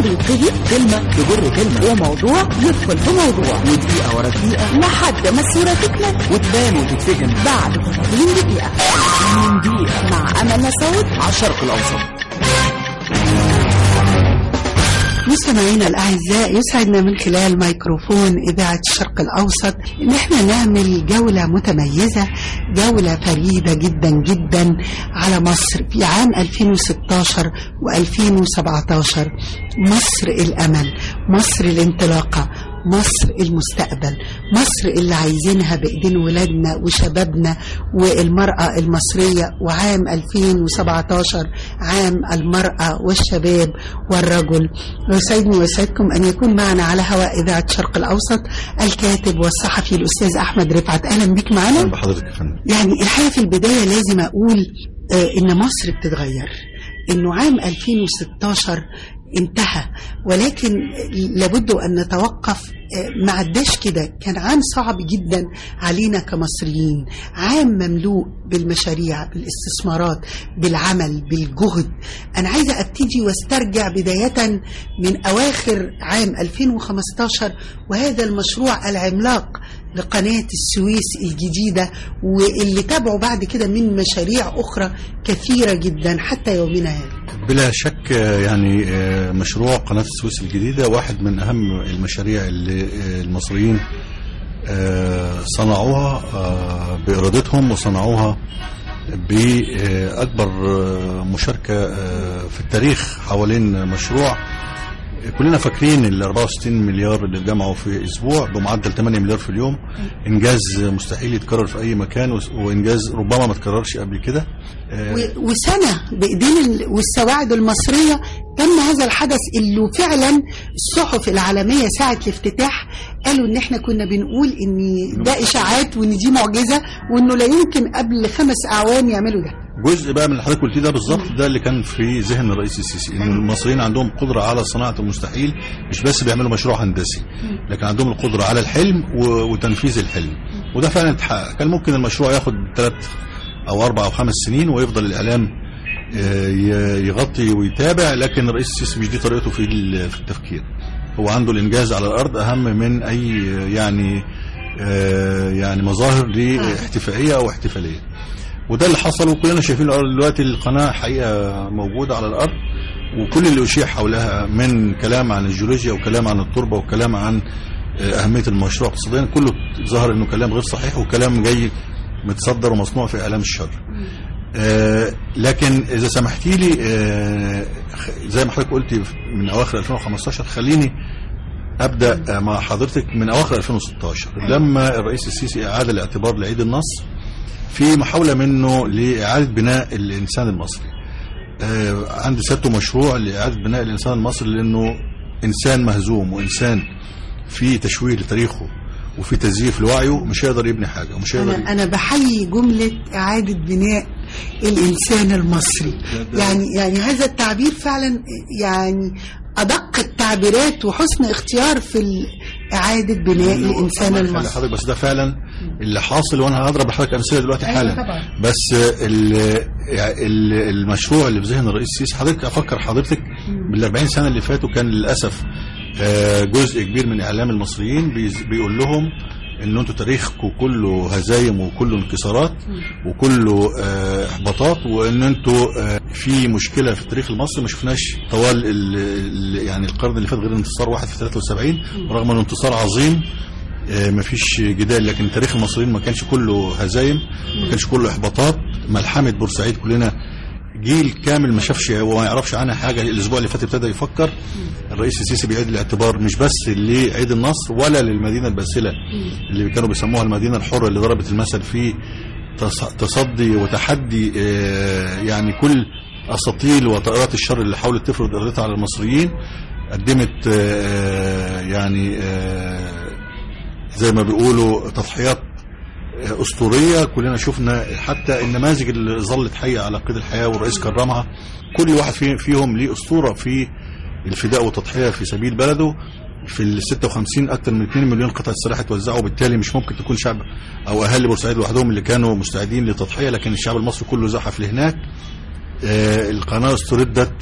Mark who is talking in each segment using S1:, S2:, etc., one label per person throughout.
S1: بيبتدي كلمة تجر كلمة وموضوع يدخل في موضوع
S2: ودقيقة ورا دقيقة
S1: لحد ما الصورة تكمل
S2: وتبان وتتفهم
S1: بعد 30 دقيقة
S2: من دقيقة
S1: مع أمل مسعود
S2: على الشرق الأوسط
S3: مستمعينا الأعزاء يسعدنا من خلال ميكروفون إذاعة الشرق الأوسط إن احنا نعمل جولة متميزة جولة فريدة جدا جدا على مصر في عام 2016 و2017 مصر الأمل مصر الانطلاقة مصر المستقبل مصر اللي عايزينها بإيدين ولادنا وشبابنا والمرأة المصرية وعام 2017 عام المرأة والشباب والرجل ويسعدني ويسعدكم أن يكون معنا على هواء إذاعة الشرق الأوسط الكاتب والصحفي الأستاذ أحمد رفعت أهلا بك معنا
S4: بحضرتك يا فندم
S3: يعني الحقيقة في البداية لازم أقول آه إن مصر بتتغير إنه عام 2016 انتهى ولكن لابد أن نتوقف ما عداش كده كان عام صعب جدا علينا كمصريين عام مملوء بالمشاريع بالاستثمارات بالعمل بالجهد أنا عايزة أبتدي واسترجع بداية من أواخر عام 2015 وهذا المشروع العملاق لقناة السويس الجديدة واللي تابعوا بعد كده من مشاريع أخرى كثيرة جدا حتى يومنا هذا
S4: بلا شك يعني مشروع قناة السويس الجديدة واحد من أهم المشاريع اللي المصريين صنعوها بإرادتهم وصنعوها بأكبر مشاركة في التاريخ حوالين مشروع كلنا فاكرين ال 64 مليار اللي اتجمعوا في اسبوع بمعدل 8 مليار في اليوم انجاز مستحيل يتكرر في اي مكان وانجاز ربما ما تكررش قبل كده
S3: وسنه بايدين والسواعد المصريه تم هذا الحدث اللي فعلا الصحف العالميه ساعه الافتتاح قالوا ان احنا كنا بنقول ان ده اشاعات وان دي معجزه وانه لا يمكن قبل خمس اعوام يعملوا ده
S4: جزء بقى من اللي حضرتك قلتيه ده بالظبط ده اللي كان في ذهن الرئيس السيسي ان المصريين عندهم قدره على صناعه المستحيل مش بس بيعملوا مشروع هندسي لكن عندهم القدره على الحلم وتنفيذ الحلم وده فعلا اتحقق كان ممكن المشروع ياخد ثلاث او اربع او خمس سنين ويفضل الاعلام يغطي ويتابع لكن الرئيس السيسي مش دي طريقته في في التفكير هو عنده الانجاز على الارض اهم من اي يعني يعني مظاهر لاحتفائيه او احتفاليه وده اللي حصل وكلنا شايفين دلوقتي القناه حقيقه موجوده على الارض وكل اللي اشيع حولها من كلام عن الجيولوجيا وكلام عن التربه وكلام عن اهميه المشروع اقتصاديا كله ظهر انه كلام غير صحيح وكلام جاي متصدر ومصنوع في اعلام الشر. آه لكن اذا سمحتي لي آه زي ما حضرتك قلتي من اواخر 2015 خليني ابدا مع حضرتك من اواخر 2016 لما الرئيس السيسي اعاد الاعتبار لعيد النصر في محاولة منه لإعادة بناء الإنسان المصري آه عند سيادته مشروع لإعادة بناء الإنسان المصري لأنه إنسان مهزوم وإنسان في تشويه لتاريخه وفي تزييف لوعيه مش هيقدر يبني حاجة ومش هيقدر
S3: أنا, أنا بحيي جملة إعادة بناء الإنسان المصري يعني يعني هذا التعبير فعلا يعني أدق التعبيرات وحسن اختيار في إعادة بناء الإنسان المصري
S4: حضرتك بس ده فعلا اللي حاصل وأنا هضرب لحضرتك أمثلة دلوقتي حالا
S3: طبعا.
S4: بس ال ال المشروع اللي في ذهن الرئيس السيسي حضرتك أفكر حضرتك بال 40 سنة اللي فاتوا كان للأسف جزء كبير من إعلام المصريين بيقول لهم ان انتوا تاريخكم كله هزايم وكله انكسارات وكله احباطات وان انتوا في مشكله في التاريخ المصري ما شفناش طوال ال ال يعني القرن اللي فات غير انتصار واحد في 73 رغم انه انتصار عظيم ما فيش جدال لكن تاريخ المصريين ما كانش كله هزايم ما كانش كله احباطات ملحمه بورسعيد كلنا جيل كامل ما شافش وما يعرفش عنها حاجه الاسبوع اللي فات ابتدى يفكر الرئيس السيسي بيعيد الاعتبار مش بس لعيد النصر ولا للمدينه الباسله اللي كانوا بيسموها المدينه الحره اللي ضربت المثل في تصدي وتحدي يعني كل اساطيل وطائرات الشر اللي حاولت تفرض ارادتها على المصريين قدمت يعني زي ما بيقولوا تضحيات اسطوريه كلنا شفنا حتى النماذج اللي ظلت حيه على قيد الحياه والرئيس كرمها كل واحد فيهم ليه اسطوره في الفداء والتضحيه في سبيل بلده في ال 56 اكثر من 2 مليون قطعه سلاح اتوزعوا وبالتالي مش ممكن تكون شعب او اهالي بورسعيد لوحدهم اللي كانوا مستعدين للتضحيه لكن الشعب المصري كله زحف لهناك آه القناه استردت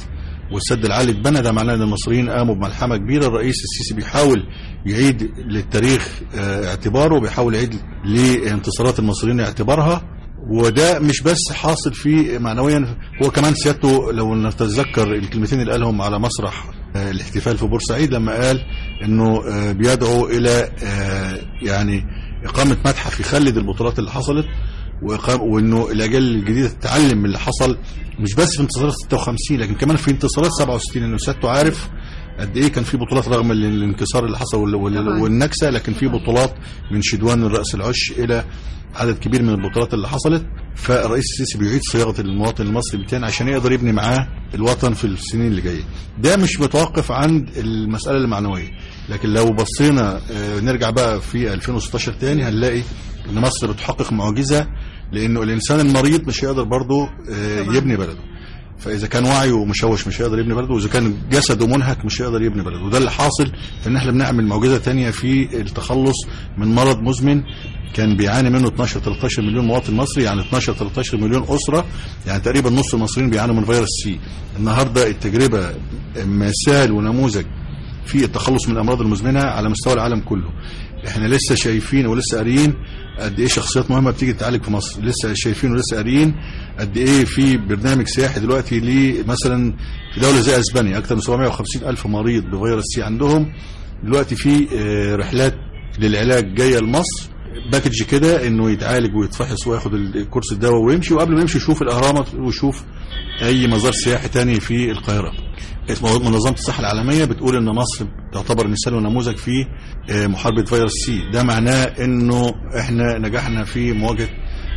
S4: والسد العالي اتبنى ده معناه ان المصريين قاموا بملحمه كبيره الرئيس السيسي بيحاول يعيد للتاريخ آه، اعتباره بيحاول يعيد لانتصارات المصريين اعتبارها وده مش بس حاصل فيه معنويا هو كمان سيادته لو نتذكر الكلمتين اللي قالهم على مسرح آه، الاحتفال في بورسعيد لما قال انه آه، بيدعو الى آه، يعني اقامه متحف يخلد البطولات اللي حصلت وإقام وانه الاجيال الجديده تتعلم من اللي حصل مش بس في انتصارات 56 لكن كمان في انتصارات 67 انه سيادته عارف قد ايه كان في بطولات رغم ال- الانكسار اللي حصل وال- وال-
S3: طبعاً.
S4: والنكسه لكن في بطولات من شدوان الراس العش الى عدد كبير من البطولات اللي حصلت فالرئيس السيسي بيعيد صياغه المواطن المصري بالتاني عشان يقدر يبني معاه الوطن في السنين اللي جايه. ده مش متوقف عند المساله المعنويه لكن لو بصينا آه، نرجع بقى في 2016 تاني هنلاقي ان مصر بتحقق معجزه لانه الانسان المريض مش هيقدر برضه آه، يبني بلده. فاذا كان وعيه مشوش مش هيقدر يبني بلده واذا كان جسده منهك مش هيقدر يبني بلده وده اللي حاصل ان احنا بنعمل معجزه تانية في التخلص من مرض مزمن كان بيعاني منه 12 13 مليون مواطن مصري يعني 12 13 مليون اسره يعني تقريبا نص المصريين بيعانوا من فيروس سي النهارده التجربه مثال ونموذج في التخلص من الامراض المزمنه على مستوى العالم كله احنا لسه شايفين ولسه قاريين قد ايه شخصيات مهمه بتيجي تتعالج في مصر لسه شايفين ولسه قاريين قد ايه في برنامج سياحي دلوقتي ليه مثلا في دوله زي اسبانيا اكثر من 750 الف مريض بفيروس سي عندهم دلوقتي في آه، رحلات للعلاج جايه لمصر باكج كده انه يتعالج ويتفحص وياخد الكورس الدواء ويمشي وقبل ما يمشي يشوف الاهرامات ويشوف اي مزار سياحي تاني في القاهره اسمه منظمه الصحه العالميه بتقول ان مصر تعتبر مثال ونموذج في آه، محاربه فيروس سي ده معناه انه احنا نجحنا في مواجهه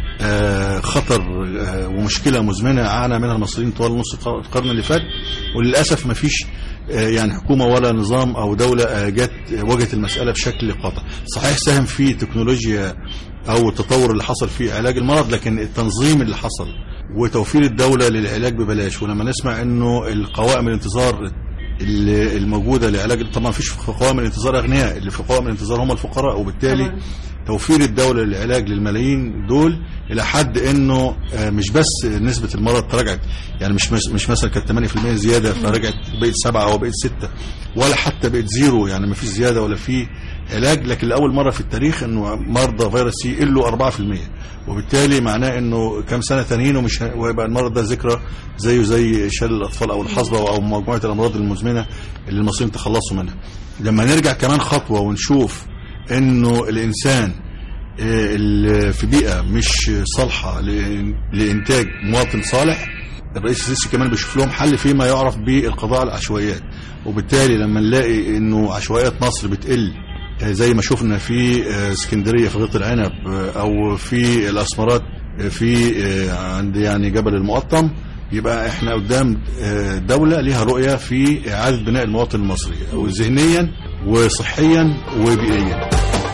S4: آه، خطر آه، ومشكله مزمنه عانى منها المصريين طوال نص الق- القرن اللي فات وللاسف ما فيش يعني حكومه ولا نظام او دوله آه، جت آه، واجهت المساله بشكل قاطع صحيح ساهم في تكنولوجيا او التطور اللي حصل في علاج المرض لكن التنظيم اللي حصل وتوفير الدوله للعلاج ببلاش ولما نسمع انه القوائم الانتظار اللي الموجوده لعلاج طبعا مفيش في قوائم الانتظار اغنياء اللي في قوائم الانتظار هم الفقراء وبالتالي
S3: طبعاً.
S4: توفير الدوله للعلاج للملايين دول الى حد انه آه، مش بس نسبه المرض تراجعت يعني مش مش مش مثلا كانت 8% زياده فرجعت بقت 7 او بقت 6 ولا حتى بقت زيرو يعني ما فيش زياده ولا في علاج لكن لاول مره في التاريخ انه مرضى فيروس سي يقلوا 4% وبالتالي معناه انه كام سنه تانيين ومش ه- ويبقى المرض ده ذكرى زيه زي شلل الاطفال او الحصبه او مجموعه الامراض المزمنه اللي المصريين تخلصوا منها لما نرجع كمان خطوه ونشوف انه الانسان آه، اللي في بيئه مش صالحه ل- لانتاج مواطن صالح الرئيس السيسي كمان بيشوف لهم حل فيما يعرف بالقضاء على العشوائيات وبالتالي لما نلاقي انه عشوائيات مصر بتقل آه، زي ما شفنا في آه، اسكندريه في غيط العنب آه، او في الاسمرات آه، في آه، عند يعني جبل المقطم يبقى احنا قدام آه، دولة ليها رؤية في إعادة بناء المواطن المصري ذهنيا وصحيا وبيئيا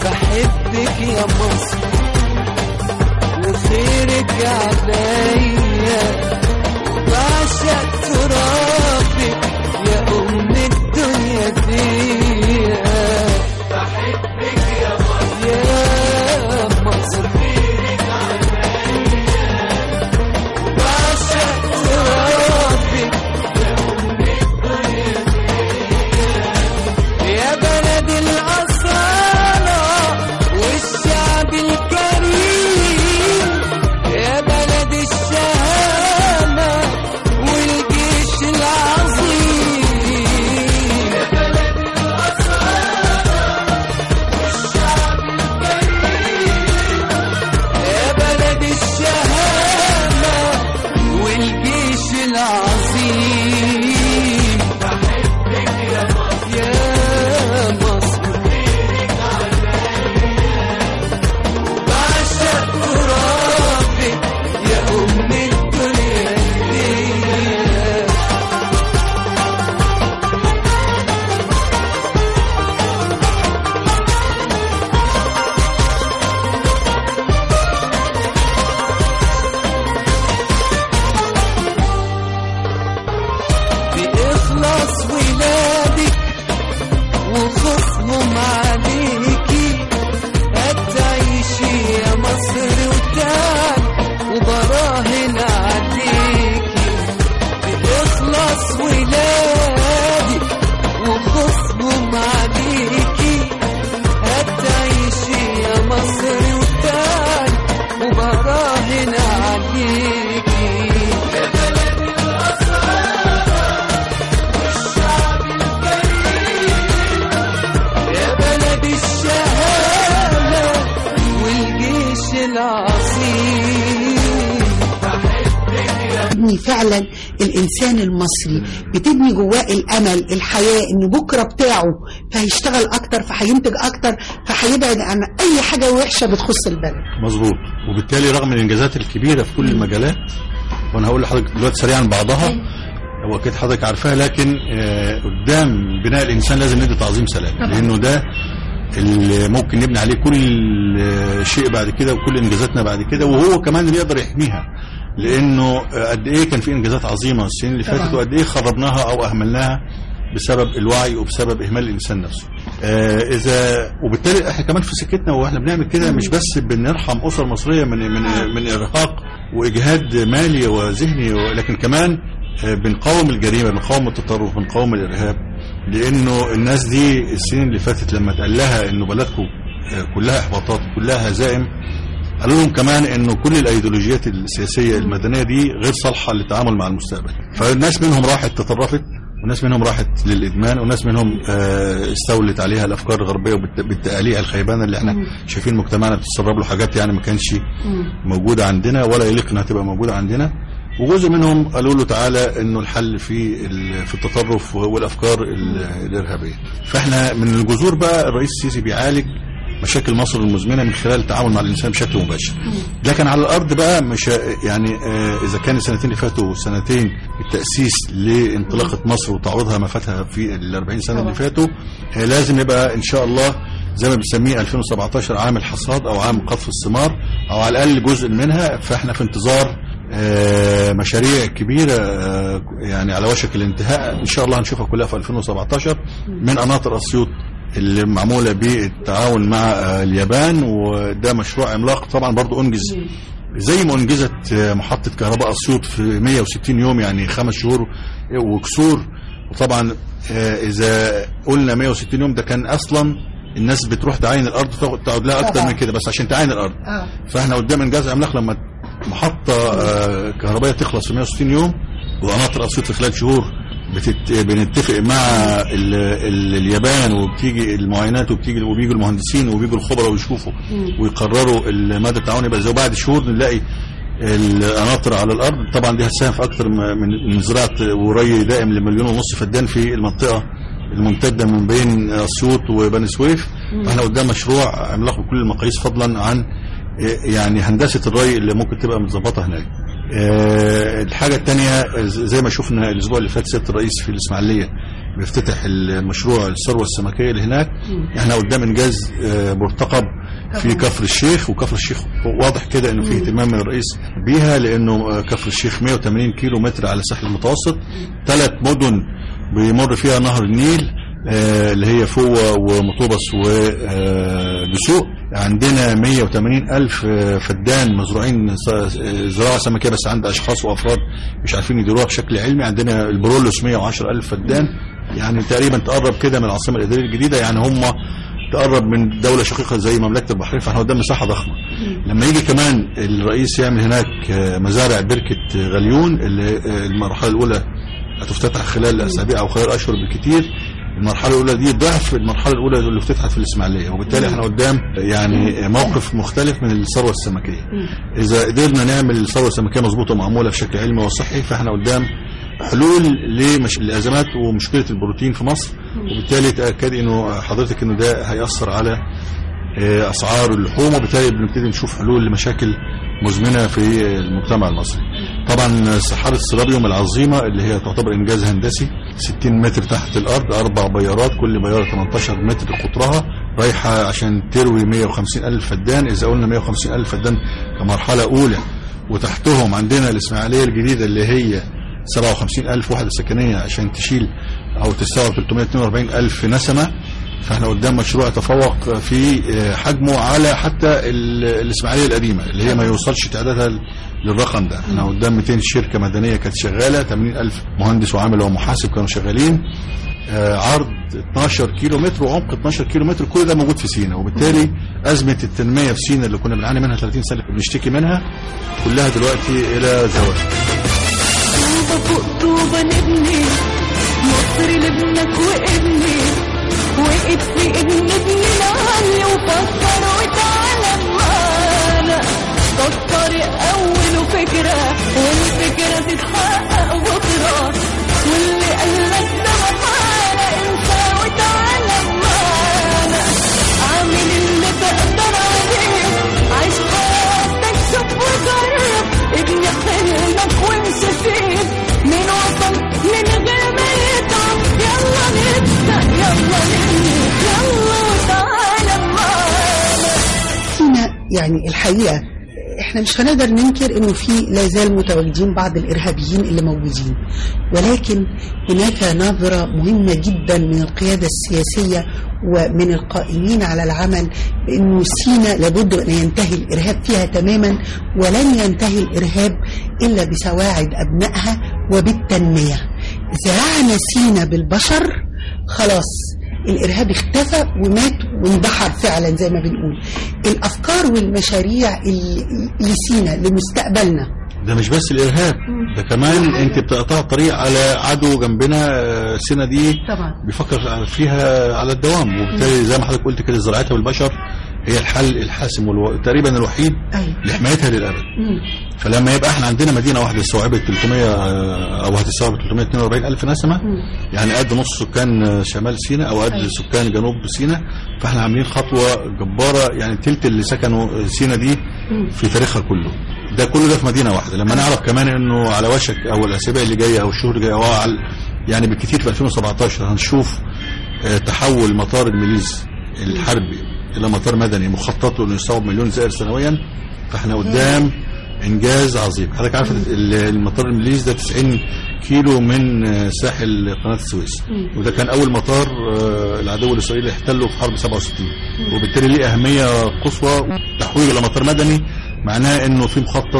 S2: بحبك يا مصر وخيرك عليا وبعشق ترابك يا أم الدنيا فيا بحبك يا مصر يا مصر وبعشق ترابك يا بلد الأصالة والشعب الكريم يا بلد الشهامة والجيش العظيم يا بلد الأصالة والشعب الكريم يا بلد الشهامة والجيش العظيم يا مصر بعشق ترابك يا أم الدنيا فيا
S3: فعلا الانسان المصري بتبني جواه الامل الحياه ان بكره بتاعه فهيشتغل اكتر فهينتج اكتر فهيبعد عن اي حاجه وحشه بتخص البلد
S4: مظبوط وبالتالي رغم الانجازات الكبيره في كل المجالات وانا هقول لحضرتك دلوقتي سريعا بعضها هو اكيد حضرتك عارفاها لكن آه، قدام بناء الانسان لازم ندي تعظيم سلام لانه ده اللي ممكن نبني عليه كل آه، شيء بعد كده وكل انجازاتنا بعد كده وهو كمان اللي يقدر يحميها لانه آه، قد ايه كان في انجازات عظيمه السنين اللي
S3: طبعاً.
S4: فاتت وقد ايه خربناها او اهملناها بسبب الوعي وبسبب اهمال الانسان نفسه. آه اذا وبالتالي احنا كمان في سكتنا واحنا بنعمل كده مش بس بنرحم اسر مصريه من من من ارهاق واجهاد مالي وذهني لكن كمان آه بنقاوم الجريمه بنقاوم التطرف بنقاوم الارهاب لانه الناس دي السنين اللي فاتت لما اتقال لها انه بلدكم آه كلها احباطات كلها هزائم قالوا لهم كمان انه كل الايديولوجيات السياسيه المدنيه دي غير صالحه للتعامل مع المستقبل فالناس منهم راحت تطرفت وناس منهم راحت للادمان وناس منهم آه، استولت عليها الافكار الغربيه وبالت- بالتاليع الخيبانه اللي احنا شايفين مجتمعنا بتتسرب له حاجات يعني ما كانش موجوده عندنا ولا يليق انها تبقى موجوده عندنا وجزء منهم قالوا له تعالى انه الحل في ال- في التطرف والافكار ال- الارهابيه فاحنا من الجذور بقى الرئيس السيسي بيعالج مشاكل مصر المزمنه من خلال التعامل مع الانسان بشكل مباشر لكن على الارض بقى مش يعني آه، اذا كان السنتين اللي فاتوا سنتين التاسيس لانطلاقه مصر وتعويضها ما فاتها في ال 40 سنه اللي فاتوا آه، لازم يبقى ان شاء الله زي ما بنسميه 2017 عام الحصاد او عام قطف الثمار او على الاقل جزء منها فاحنا في انتظار آه، مشاريع كبيرة آه، يعني على وشك الانتهاء إن شاء الله هنشوفها كلها في 2017 من قناطر أسيوط اللي معمولة بالتعاون مع آه، اليابان وده مشروع عملاق طبعا برضو أنجز زي ما أنجزت آه، محطة كهرباء أسيوط في 160 يوم يعني خمس شهور وكسور وطبعا آه، إذا قلنا 160 يوم ده كان أصلا الناس بتروح تعاين الأرض تاخد- تقعد لها أكتر
S3: طبعاً.
S4: من كده بس عشان تعاين الأرض
S3: اه
S4: فاحنا قدام انجاز عملاق لما محطه آه، كهربائيه تخلص في 160 يوم وقناطر اسيوط في خلال شهور بتت... بنتفق مع ال... ال... اليابان وبتيجي المعاينات وبتيجي وبيجوا المهندسين وبيجوا الخبراء ويشوفوا ويقرروا مدى التعاون يبقى زي وبعد شهور نلاقي القناطر على الارض طبعا دي هتساهم في اكثر من من زراعه وري دائم لمليون ونص فدان في المنطقه الممتده من بين اسيوط وبني سويف احنا قدام مشروع عملاق بكل المقاييس فضلا عن يعني هندسه الري اللي ممكن تبقى متظبطه هناك. آه، الحاجه الثانيه زي ما شفنا الاسبوع اللي فات سياده الرئيس في الاسماعيليه بيفتتح المشروع الثروه السمكيه اللي هناك احنا قدام انجاز آه، مرتقب في كفر الشيخ وكفر الشيخ واضح كده انه في اهتمام من الرئيس بيها لانه آه، كفر الشيخ 180 كيلو متر على الساحل المتوسط ثلاث مدن بيمر فيها نهر النيل آه، اللي هي فوة ومطوبس ودسوق عندنا 180 ألف آه، فدان مزروعين س- آه، زراعة سمكية بس عند أشخاص وأفراد مش عارفين يديروها بشكل علمي عندنا البرولوس 110 ألف فدان يعني تقريبا تقرب كده من العاصمة الإدارية الجديدة يعني هم تقرب من دولة شقيقة زي مملكة البحرين فاحنا قدام مساحة ضخمة لما يجي كمان الرئيس يعمل هناك آه، مزارع بركة آه، غليون اللي آه، المرحلة الأولى هتفتتح خلال أسابيع أو خلال أشهر بالكثير المرحلة الأولى دي ضعف المرحلة الأولى اللي افتتحت في الإسماعيلية وبالتالي احنا قدام يعني موقف مختلف من الثروة السمكية إذا قدرنا نعمل الثروة السمكية مظبوطة معمولة بشكل علمي وصحي فاحنا قدام حلول لمش... لأزمات ومشكلة البروتين في مصر وبالتالي تأكد إنه حضرتك إنه ده هيأثر على آه، أسعار اللحوم وبالتالي بنبتدي نشوف حلول لمشاكل مزمنة في المجتمع المصري طبعا صحارة السرابيوم العظيمة اللي هي تعتبر إنجاز هندسي 60 متر تحت الأرض أربع بيارات كل بيارة 18 متر قطرها رايحة عشان تروي 150 ألف فدان إذا قلنا 150 ألف فدان كمرحلة أولى وتحتهم عندنا الإسماعيلية الجديدة اللي هي 57 ألف وحدة سكنية عشان تشيل أو تستوعب 342 ألف نسمة فاحنا قدام مشروع يتفوق في آه، حجمه على حتى ال- الإسماعيلية القديمة اللي هي ما يوصلش تعدادها ل- للرقم ده احنا قدام 200 شركة مدنية كانت شغالة 80 ألف مهندس وعامل ومحاسب كانوا شغالين آه، عرض 12 كيلو متر وعمق 12 كيلو متر كل ده موجود في سينا وبالتالي أزمة التنمية في سينا اللي كنا بنعاني منها 30 سنة بنشتكي منها كلها دلوقتي إلى زوال
S2: طوبة فوق طوبة نبني مصر لابنك وابني وقف في ابن ابننا علي وفكر وتعالى معانا فكر الطريق أول فكرة والفكرة تتحقق بكرة واللي قالك ده محالة انسى وتعالى معانا عامل اللي تقدر عليه عيش حياتك شوف وجرب ابني حلمك وامشي فيه من وطن من غير ما يتعب يلا نبدأ يلا نبني يلا وتعالى معانا
S3: سينا يعني الحقيقة احنا مش هنقدر ننكر انه في لا زال متواجدين بعض الارهابيين اللي موجودين ولكن هناك نظرة مهمة جدا من القيادة السياسية ومن القائمين على العمل بانه سينا لابد ان ينتهي الارهاب فيها تماما ولن ينتهي الارهاب الا بسواعد ابنائها وبالتنمية زرعنا سينا بالبشر خلاص الارهاب اختفى ومات واندحر فعلا زي ما بنقول الافكار والمشاريع اللي اللي سينا لمستقبلنا
S4: ده مش بس الارهاب ده كمان انت بتقطع طريق على عدو جنبنا آه، سينا دي
S3: طبعا
S4: بيفكر فيها على الدوام وبالتالي زي ما حضرتك قلت كده زراعتها بالبشر هي الحل الحاسم والو... تقريبا الوحيد
S3: ايوه
S4: لحمايتها للابد
S3: مم.
S4: فلما يبقى احنا عندنا مدينه واحده استوعبت 300 آه، او هتستوعب 342 الف نسمه
S3: مم.
S4: يعني قد نص سكان آه، شمال سيناء او قد
S3: أيوة.
S4: سكان جنوب سيناء فاحنا عاملين خطوه جباره يعني تلت اللي سكنوا سيناء دي
S3: مم.
S4: في تاريخها كله ده كله ده في مدينه واحده لما نعرف كمان انه على وشك او الاسابيع اللي جايه او الشهور اللي جايه أو على يعني بالكثير في 2017 هنشوف آه، تحول مطار الميليز الحربي الى مطار مدني مخطط له انه يستوعب مليون زائر سنويا فاحنا قدام انجاز عظيم حضرتك عارف ال- المطار الميليز ده 90 كيلو من آه، ساحل قناه السويس
S3: مم.
S4: وده كان اول مطار آه، العدو الاسرائيلي احتله في حرب 67 وبالتالي ليه اهميه قصوى تحويله الى مطار مدني معناه انه في مخطط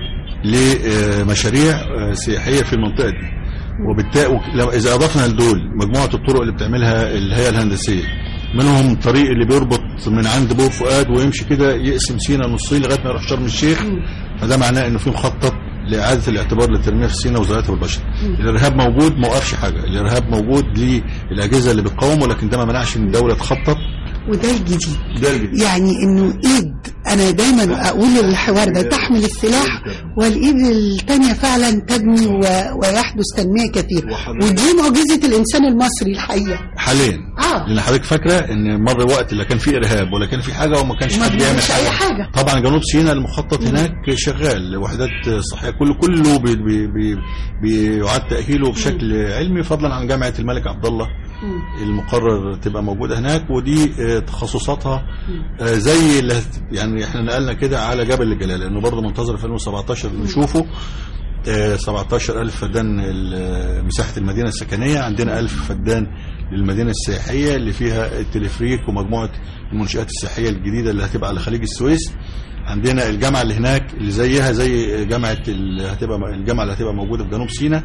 S4: لمشاريع آه، سياحيه في المنطقه دي وبالتالي لو- اذا اضفنا لدول مجموعه الطرق اللي بتعملها الهيئه الهندسيه منهم طريق اللي بيربط من عند بور فؤاد ويمشي كده يقسم سينا نصين لغايه ما يروح شرم الشيخ فده معناه انه في مخطط لاعاده الاعتبار للتنميه في سينا وزراعتها بالبشر. الارهاب موجود ما وقفش حاجه، الارهاب موجود للاجهزه اللي بتقاومه ولكن ده ما منعش ان الدوله تخطط
S3: وده الجديد
S4: ده الجديد.
S3: يعني انه ايد انا دايما اقول الحوار ده تحمل السلاح والايد التانية فعلا تبني و... ويحدث تنمية كثيرة
S4: وحضرتك-
S3: ودي معجزة الانسان المصري الحقيقة
S4: حاليا
S3: اه
S4: لان حضرتك فاكره ان مر وقت لا كان في ارهاب ولا كان في حاجه وما كانش
S3: ما
S4: حد بيعمل
S3: بنعملش اي حاجة
S4: طبعا جنوب سيناء المخطط هناك شغال وحدات صحيه كله كله بي بي بي بيعاد تاهيله بشكل علمي فضلا عن جامعه الملك عبد الله
S3: مم.
S4: المقرر تبقى موجوده هناك ودي آه، تخصصاتها آه، زي اللي هت- يعني احنا نقلنا كده على جبل الجلال لانه برضه منتظر في 2017 نشوفه آه، 17000 فدان ال- مساحه المدينه السكنيه عندنا 1000 فدان للمدينه السياحيه اللي فيها التلفريك ومجموعه المنشات السياحيه الجديده اللي هتبقى على خليج السويس عندنا الجامعه اللي هناك اللي زيها زي جامعه اللي هتبقى الجامعه اللي هتبقى موجوده في جنوب سيناء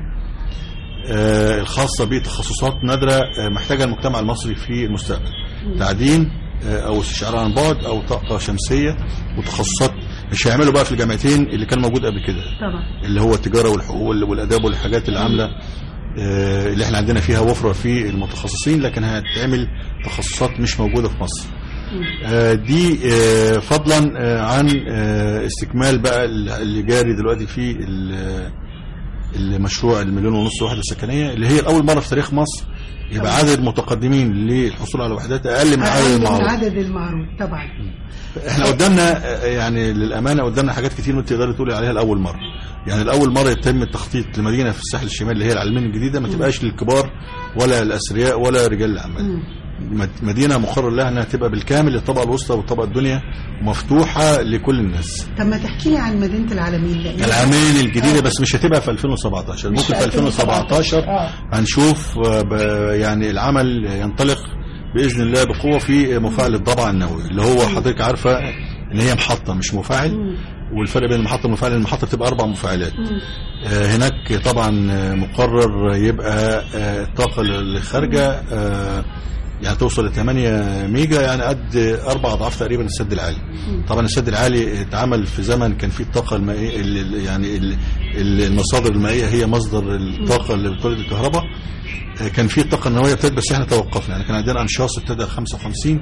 S4: آه، الخاصة بتخصصات نادرة آه، محتاجها المجتمع المصري في المستقبل تعدين آه، أو استشعار عن بعد أو طاقة شمسية وتخصصات مش هيعملوا بقى في الجامعتين اللي كان موجود قبل كده
S3: طبعا
S4: اللي هو التجارة والحقوق وال- والآداب والحاجات اللي عاملة آه، اللي احنا عندنا فيها وفرة في المتخصصين لكن هتعمل تخصصات مش موجودة في مصر آه، دي آه، فضلا آه، عن آه، استكمال بقى اللي جاري دلوقتي في ال- المشروع المليون ونص وحده سكنيه اللي هي اول مره في تاريخ مصر يبقى عدد المتقدمين للحصول على وحدات اقل من عدد
S3: أقل من
S4: المعروض
S3: عدد المعروض طبعا
S4: احنا قدامنا آه، يعني للامانه قدامنا حاجات كتير انت تقدري تقولي عليها لاول مره يعني الاول مره يتم التخطيط لمدينه في الساحل الشمالي اللي هي العلمين الجديده ما تبقاش للكبار ولا الاثرياء ولا رجال الاعمال
S3: مم.
S4: مد- مدينه مقرر لها انها تبقى بالكامل للطبقه الوسطى والطبقه الدنيا مفتوحه لكل الناس
S3: طب ما تحكي لي عن مدينة العالمين لأن
S4: العامين الجديده بس مش هتبقى في 2017
S3: مش
S4: ممكن
S3: في
S4: في 2017
S3: آه.
S4: هنشوف آه، ب- يعني العمل ينطلق باذن الله بقوه في مفاعل الضبع النووي اللي هو حضرتك عارفه ان هي محطه مش مفاعل والفرق بين المحطه والمفاعل المحطه بتبقى اربع مفاعلات آه، هناك طبعا آه، مقرر يبقى آه، الطاقه اللي خارجه آه، يعني توصل ل 8 ميجا يعني قد اربع اضعاف تقريبا السد العالي طبعا السد العالي اتعمل في زمن كان فيه الطاقه المائيه ال- ال- يعني ال- ال- المصادر المائيه هي مصدر الطاقه اللي بتولد الكهرباء آه، كان في الطاقه النوويه ابتدت بس احنا توقفنا يعني كان عندنا انشاص ابتدى 55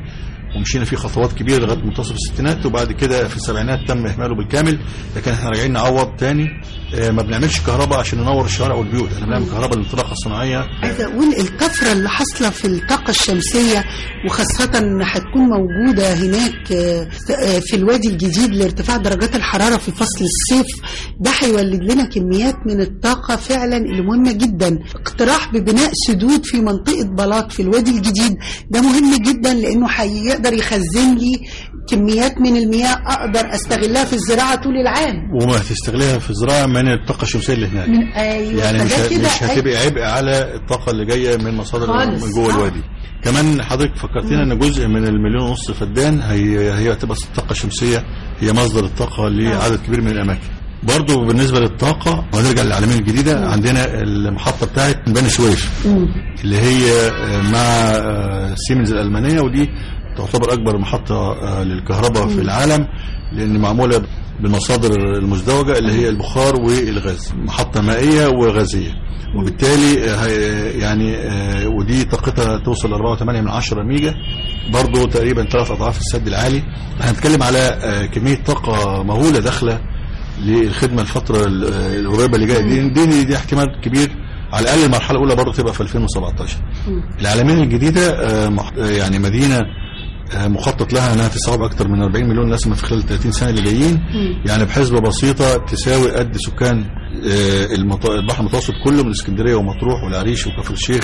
S4: ومشينا فيه خطوات كبيره لغايه منتصف الستينات وبعد كده في السبعينات تم اهماله بالكامل لكن احنا راجعين نعوض تاني آه، ما بنعملش كهرباء عشان ننور الشوارع والبيوت احنا بنعمل كهرباء للطاقه الصناعيه
S3: عايزه اقول الطفره اللي حاصله في الطاقه الشمسيه وخاصه ان هتكون موجوده هناك آه، آه، في الوادي الجديد لارتفاع درجات الحراره في فصل الصيف ده هيولد لنا كميات من الطاقه فعلا اللي مهمه جدا اقتراح ببناء سدود في منطقه بلاط في الوادي الجديد ده مهم جدا لانه هيقدر يخزن لي كميات من المياه اقدر استغلها في الزراعه طول العام
S4: وما هتستغلها في الزراعه من الطاقه الشمسيه اللي هناك
S3: من ايوه
S4: يعني مش
S3: فده كده
S4: مش هتبقى عبء على الطاقه اللي جايه من مصادر
S3: خالص.
S4: من جوه
S3: آه.
S4: الوادي كمان حضرتك فكرتينا ان جزء من المليون ونص فدان هي هي هتبقى الطاقه الشمسيه هي مصدر الطاقه لعدد كبير من الاماكن برضه بالنسبه للطاقه وهنرجع للعالمين الجديده عندنا المحطه بتاعت بني سويف
S3: مم.
S4: اللي هي آه، مع آه، سيمنز الالمانيه ودي تعتبر اكبر محطه آه، للكهرباء في العالم لان معموله بالمصادر المزدوجه اللي هي البخار والغاز محطه مائيه وغازيه وبالتالي آه، هي- يعني آه، ودي طاقتها توصل ل 4.8 من 10 ميجا برضه تقريبا ثلاث اضعاف السد العالي هنتكلم على آه، كميه طاقه مهوله داخله للخدمه الفتره ال- آه، القريبه اللي جايه دي دي, دي احتمال كبير على الاقل المرحله الاولى برضه تبقى في 2017 العالمين الجديده آه، مح- آه، يعني مدينه آه، مخطط لها انها تستوعب اكثر من 40 مليون نسمه في خلال 30 سنه اللي جايين يعني بحسبه بسيطه تساوي قد سكان آه، المط- البحر المتوسط كله من اسكندريه ومطروح والعريش وكفر الشيخ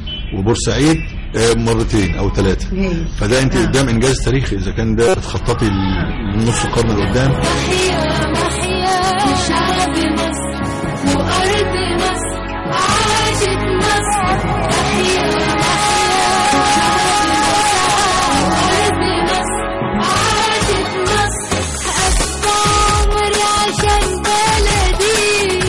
S4: وبورسعيد آه، مرتين او ثلاثه
S3: هايل.
S4: فده انت
S3: آه.
S4: قدام انجاز تاريخي اذا كان ده تخططي النص قرن لقدام
S2: تحيا تحيا شعب مصر وأرض مصر عاشت مصر تحيا تحيا شعب مصر وأرض مصر عاشت مصر أسقى عمري عشان بلدي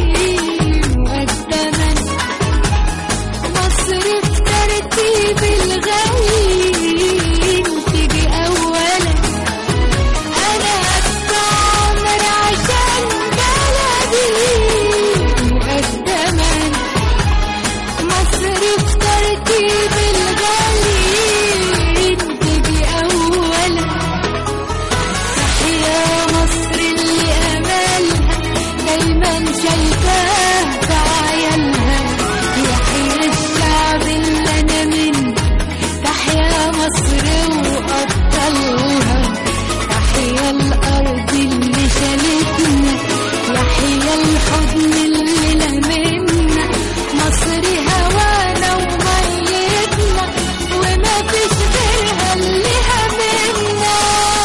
S2: مقدما مصر في ترتيب الغالي تيجي أولا أنا أدفع عمر عشان بلدي مقدما مصر في ترتيب الغالي تيجي أولا تحيا مصر اللي أملها دايما شايفاه في عيالها يحيى الشعب اللي أنا منه تحيا مصر وأبطالها تحيا الأرض اللي شالتنا يحيا الحضن اللي لمنا مصر هوانا وميتنا وما فيش غيرها اللي همنا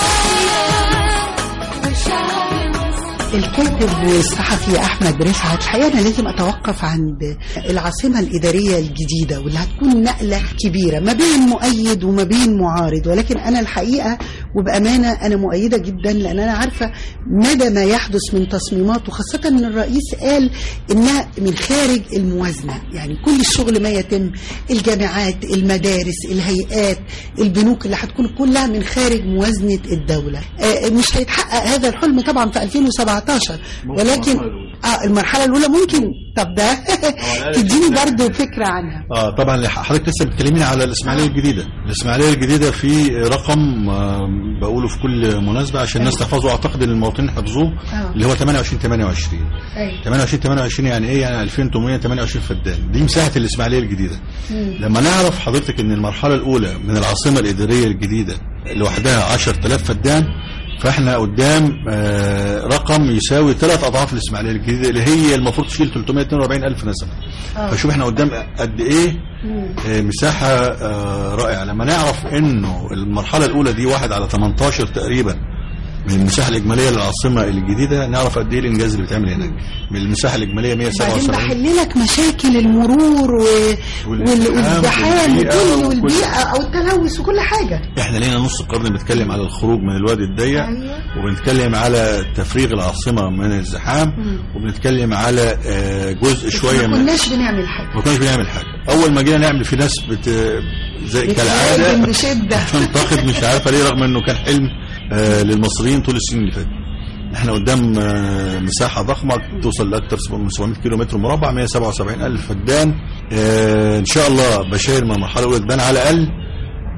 S2: وشعب مصر
S3: الكاتب والصحفي احمد رفعت الحقيقه انا لازم اتوقف عند العاصمه الاداريه الجديده واللي هتكون نقله كبيره ما بين مؤيد وما بين معارض ولكن انا الحقيقه وبامانه انا مؤيده جدا لان انا عارفه مدى ما يحدث من تصميمات وخاصه ان الرئيس قال انها من خارج الموازنه يعني كل الشغل ما يتم الجامعات المدارس الهيئات البنوك اللي هتكون كلها من خارج موازنه الدوله آه، مش هيتحقق هذا الحلم طبعا في 2017 ولكن اه المرحله الاولى ممكن طب ده تديني برضو فكره عنها
S4: اه طبعا حضرتك لسه بتكلميني على الاسماعيليه الجديده الاسماعيليه الجديده في رقم آه، بقوله في كل مناسبه عشان الناس تحفظه اعتقد ان المواطنين حفظوه
S3: آه.
S4: اللي هو 28 28
S3: ايوه
S4: 28 28 يعني ايه يعني 2828 فدان دي مساحه الاسماعيليه الجديده لما نعرف حضرتك ان المرحله الاولى من العاصمه الاداريه الجديده لوحدها 10000 فدان فاحنا قدام آه، رقم يساوي ثلاث اضعاف الاسماعيليه الجديده اللي هي المفروض تشيل 342 الف نسمه
S3: آه.
S4: فشوف احنا قدام قد ايه آه، مساحه آه، رائعه لما نعرف انه المرحله الاولى دي واحد على 18 تقريبا من المساحه الاجماليه للعاصمه الجديده نعرف قد ايه الانجاز اللي بيتعمل هناك من المساحه الاجماليه
S3: بعدين
S4: 177
S3: بحل لك مشاكل المرور و... وال-
S4: والازدحام
S3: والازدحام
S4: والبيئة
S3: وكل
S4: وكل-
S3: والبيئه او التلوث وكل حاجه
S4: احنا لينا نص قرن بنتكلم على الخروج من الوادي الضيق
S3: أيوة.
S4: وبنتكلم على تفريغ العاصمه من الزحام وبنتكلم على آه، جزء شويه
S3: ما
S4: من
S3: كناش بنعمل حاجه
S4: ما كناش بنعمل حاجه اول ما جينا نعمل في ناس بت... زي
S3: بتهاجم
S4: كالعاده
S3: بشده
S4: تنتقد مش عارفه ليه رغم انه كان حلم آه، للمصريين طول السنين اللي فاتت احنا قدام آه، مساحه ضخمه توصل لاكثر من 700 كيلو متر مربع 177 الف فدان آه، ان شاء الله بشاير من المرحله الاولى تبان على الاقل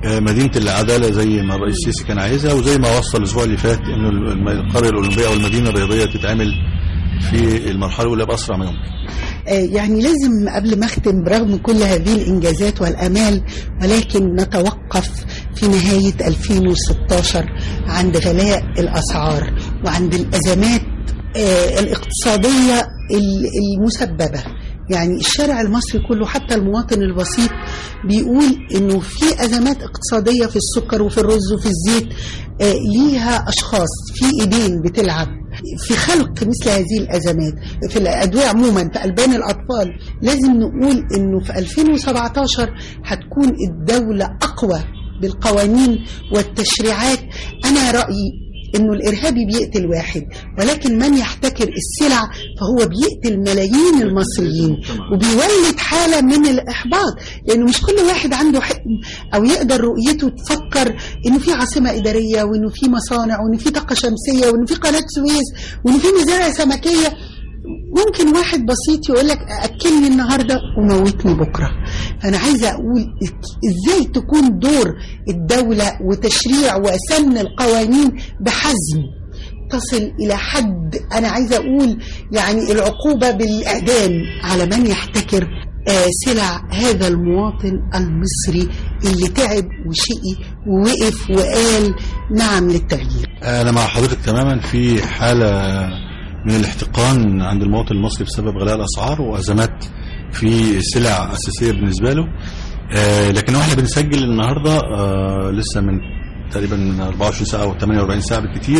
S4: آه، مدينه العداله زي ما الرئيس السيسي كان عايزها وزي ما وصل الاسبوع اللي فات انه الم- القريه الاولمبيه او المدينه الرياضيه تتعمل في المرحله الاولى باسرع ما يمكن
S3: آه، يعني لازم قبل ما اختم برغم كل هذه الانجازات والامال ولكن نتوقف في نهايه 2016 عند غلاء الاسعار وعند الازمات آه، الاقتصاديه ال- المسببه يعني الشارع المصري كله حتى المواطن البسيط بيقول انه في ازمات اقتصاديه في السكر وفي الرز وفي الزيت آه، ليها اشخاص في ايدين بتلعب في خلق مثل هذه الازمات في الادويه عموما في البان الاطفال لازم نقول انه في 2017 هتكون الدوله اقوى بالقوانين والتشريعات انا رايي انه الارهابي بيقتل واحد ولكن من يحتكر السلع فهو بيقتل ملايين المصريين وبيولد حاله من الاحباط لانه مش كل واحد عنده حلم او يقدر رؤيته تفكر انه في عاصمه اداريه وانه في مصانع وانه في طاقه شمسيه وانه في قناه سويس وانه في مزارع سمكيه ممكن واحد بسيط يقول لك اكلني النهارده وموتني بكره فانا عايزه اقول ازاي تكون دور الدوله وتشريع وسن القوانين بحزم تصل الى حد انا عايزه اقول يعني العقوبه بالاعدام على من يحتكر آه، سلع هذا المواطن المصري اللي تعب وشقي ووقف وقال نعم للتغيير
S4: انا مع حضرتك تماما في حاله من الاحتقان عند المواطن المصري بسبب غلاء الاسعار وازمات في سلع اساسيه بالنسبه له آه لكن واحنا بنسجل النهارده آه لسه من تقريبا من 24 ساعه او 48 ساعه بالكثير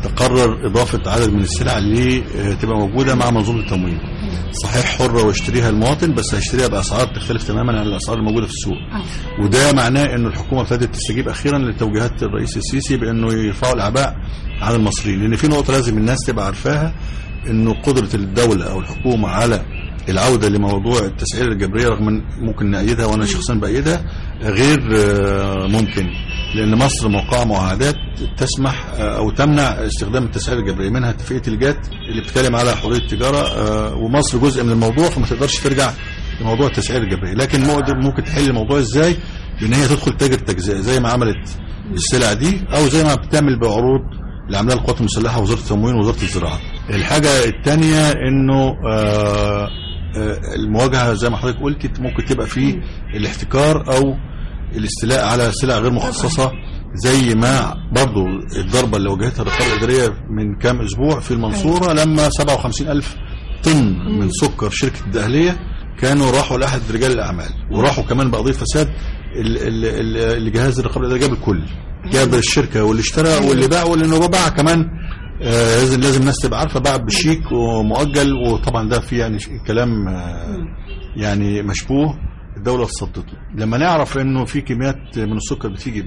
S4: تقرر اضافه عدد من السلع اللي آه تبقى موجوده مع منظومه التموين صحيح حره ويشتريها المواطن بس هيشتريها باسعار تختلف تماما عن الاسعار الموجوده في السوق وده معناه انه الحكومه ابتدت تستجيب اخيرا لتوجيهات الرئيس السيسي بانه يرفعوا الاعباء عن المصريين لان في نقطه لازم الناس تبقى عارفاها انه قدره الدوله او الحكومه على العوده لموضوع التسعير الجبريه رغم ان ممكن نأيدها وانا شخصيا بأيدها غير آه، ممكن لان مصر موقعه معاهدات تسمح آه، او تمنع استخدام التسعير الجبريه منها اتفاقيه الجات اللي بتتكلم على حريه التجاره آه، ومصر جزء من الموضوع فما تقدرش ترجع لموضوع التسعير الجبريه لكن ممكن ممكن تحل الموضوع ازاي بان هي تدخل تاجر تجزئه زي ما عملت السلع دي او زي ما بتعمل بعروض اللي عاملاها القوات المسلحه وزاره التموين ووزاره الزراعه. الحاجه الثانيه انه آه آه المواجهه زي ما حضرتك قلتي ممكن تبقى في الاحتكار او الاستيلاء على سلع غير مخصصه زي ما برضو الضربه اللي واجهتها الرقابه الاداريه من كام اسبوع في المنصوره لما 57 الف طن من سكر شركه الدهليه كانوا راحوا لاحد رجال الاعمال وراحوا كمان بقضيه فساد ال- ال- ال- اللي جهاز الرقابه الاداريه جاب الكل جاب الشركه واللي اشترى واللي باع واللي باع كمان آه، لازم لازم الناس تبقى عارفه باع بشيك ومؤجل وطبعا ده في يعني ش- كلام آه، يعني مشبوه الدوله تصدته لما نعرف انه في كميات من السكر بتيجي ب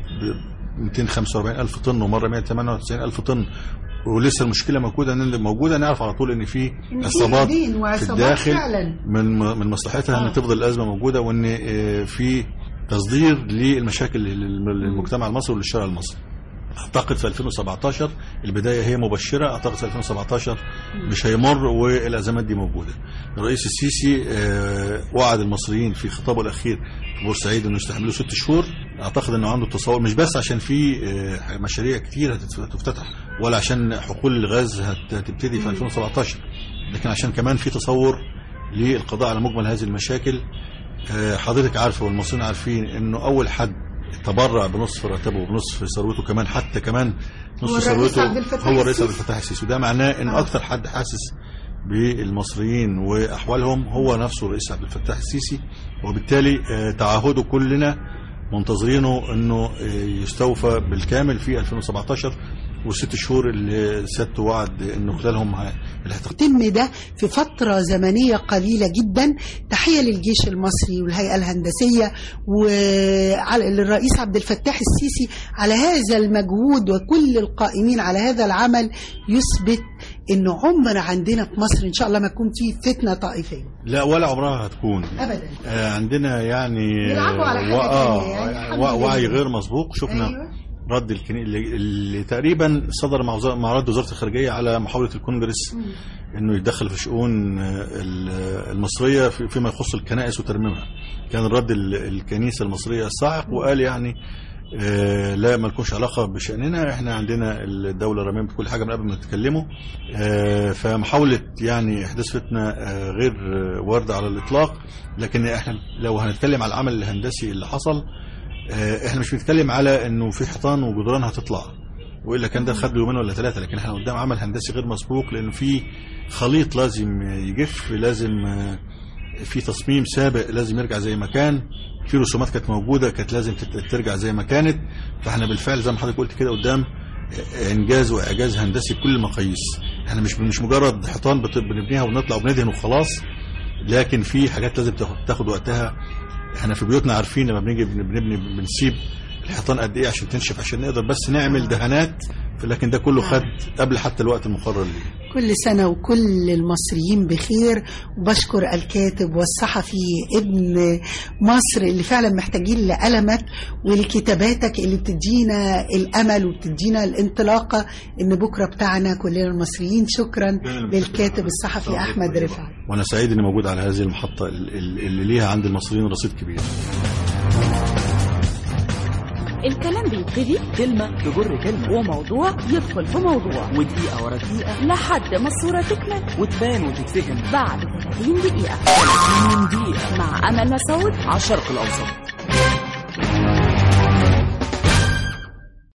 S4: 245 الف طن ومره 198 الف طن ولسه المشكله موجوده ان موجوده نعرف على طول ان في عصابات في الداخل من من مصلحتها ان تفضل الازمه موجوده وان آه، في تصدير للمشاكل لل- للمجتمع المصري وللشارع المصري اعتقد في 2017 البدايه هي مبشره اعتقد في 2017 مش هيمر والازمات دي موجوده الرئيس السيسي آه، وعد المصريين في خطابه الاخير في بورسعيد انه يستحملوا ست شهور اعتقد انه عنده تصور مش بس عشان في آه، مشاريع كتير هتت- هتفتتح ولا عشان حقول الغاز هت- هتبتدي في 2017 لكن عشان كمان في تصور للقضاء على مجمل هذه المشاكل آه، حضرتك عارفه والمصريين عارفين انه اول حد تبرع بنصف راتبه وبنصف ثروته كمان حتى كمان
S3: هو
S4: نصف
S3: الرئيس
S4: ثروته
S3: عبد الفتاح
S4: هو الرئيس عبد
S3: السيسي.
S4: الفتاح السيسي وده معناه انه
S3: آه.
S4: اكتر حد حاسس بالمصريين واحوالهم هو نفسه الرئيس عبد الفتاح السيسي وبالتالي آه، تعهده كلنا منتظرينه انه آه، يستوفى بالكامل في 2017 والست شهور اللي سيادته وعد انه خلالهم ه- الاحتقان
S3: يتم ده في فترة زمنية قليلة جدا تحية للجيش المصري والهيئة الهندسية وللرئيس عبد الفتاح السيسي على هذا المجهود وكل القائمين على هذا العمل يثبت انه عمر عندنا في مصر ان شاء الله ما يكون في فتنة طائفية
S4: لا ولا عمرها هتكون
S3: ابدا
S4: آه، عندنا يعني
S3: بيلعبوا على حاجة
S4: و- آه،
S3: تانية يعني الحمد
S4: و- وعي
S3: لله.
S4: غير مسبوق شفنا
S3: أيوة.
S4: رد الكني... اللي, اللي تقريبا صدر مع, وزارة... مع رد وزاره الخارجيه على محاوله الكونجرس انه يتدخل في شؤون آه، ال- المصريه في- فيما يخص الكنائس وترميمها كان الرد ال- الكنيسه المصريه الصاعق وقال يعني آه، لا ملكوش علاقة بشأننا احنا عندنا الدولة رميم بكل حاجة من قبل ما نتكلموا آه، فمحاولة يعني إحداث فتنة آه، غير آه، واردة على الإطلاق لكن احنا لو هنتكلم على العمل الهندسي اللي حصل آه، احنا مش بنتكلم على انه في حيطان وجدران هتطلع والا كان ده خد له يومين ولا ثلاثه لكن احنا قدام عمل هندسي غير مسبوق لانه في خليط لازم يجف لازم آه، في تصميم سابق لازم يرجع زي ما كان في رسومات كانت موجوده كانت لازم تت- ترجع زي ما كانت فاحنا بالفعل زي ما حضرتك قلت كده قدام انجاز واعجاز هندسي بكل المقاييس احنا مش مش مجرد حيطان بت- بنبنيها ونطلع وبندهن وخلاص لكن في حاجات لازم تاخد, تاخد وقتها احنا في بيوتنا عارفين لما بنيجي بن- بنبني بنسيب الحيطان قد ايه عشان تنشف عشان نقدر بس نعمل دهانات لكن ده كله خد قبل حتى الوقت المقرر ليه
S3: كل سنة وكل المصريين بخير وبشكر الكاتب والصحفي ابن مصر اللي فعلا محتاجين لألمك ولكتاباتك اللي بتدينا الأمل وبتدينا الانطلاقة إن بكرة بتاعنا كلنا المصريين شكرا للكاتب الصحفي أحمد رفعت
S4: وانا سعيد اني موجود على هذه المحطه ال- ال- اللي ليها عند المصريين رصيد كبير
S1: الكلام بيبتدي
S5: كلمة تجر كلمة
S1: وموضوع يدخل في موضوع
S5: ودقيقة ورا دقيقة
S1: لحد ما الصورة تكمل
S5: وتبان وتتفهم
S1: بعد 30 دقيقة
S5: 30 دقيقة
S1: مع أمل مسعود
S5: على الشرق الأوسط